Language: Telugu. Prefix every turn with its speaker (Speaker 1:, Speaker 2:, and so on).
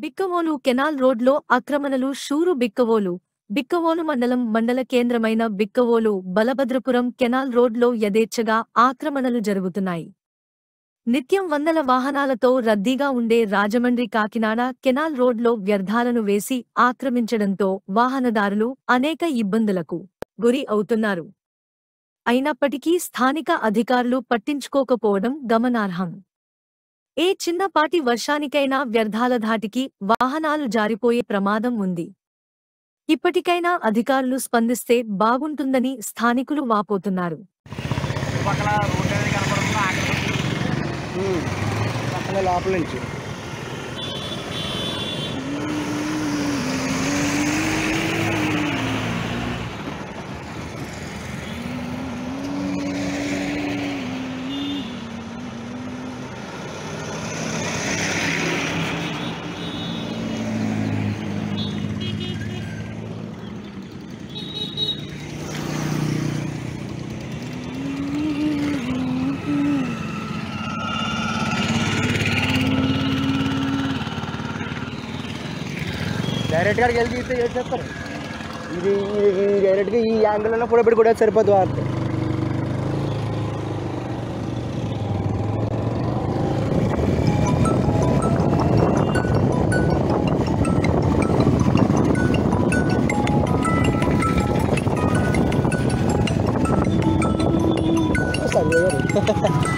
Speaker 1: బిక్కవోలు కెనాల్ రోడ్లో ఆక్రమణలు షూరు బిక్కవోలు బిక్కవోలు మండలం మండల కేంద్రమైన బిక్కవోలు బలభద్రపురం కెనాల్ రోడ్లో యథేచ్ఛగా ఆక్రమణలు జరుగుతున్నాయి నిత్యం వందల వాహనాలతో రద్దీగా ఉండే రాజమండ్రి కాకినాడ కెనాల్ రోడ్లో వ్యర్థాలను వేసి ఆక్రమించడంతో వాహనదారులు అనేక ఇబ్బందులకు గురి అవుతున్నారు అయినప్పటికీ స్థానిక అధికారులు పట్టించుకోకపోవడం గమనార్హం ఏ చిన్నపాటి వర్షానికైనా వ్యర్థాల ధాటికి వాహనాలు జారిపోయే ప్రమాదం ఉంది ఇప్పటికైనా అధికారులు స్పందిస్తే బాగుంటుందని స్థానికులు వాపోతున్నారు
Speaker 2: పక్కన రోడ్ అనేది కనపడుతుంది ఆఖరి
Speaker 3: పక్కన లోపల నుంచి డైరెక్ట్ గారికి వెళ్ళి తీస్తే చేసేస్తారు ఇది ఇది డైరెక్ట్గా ఈ యాంగిల్లో కూడా పెట్టి కూడా సరిపోదు వాడితే సర్వే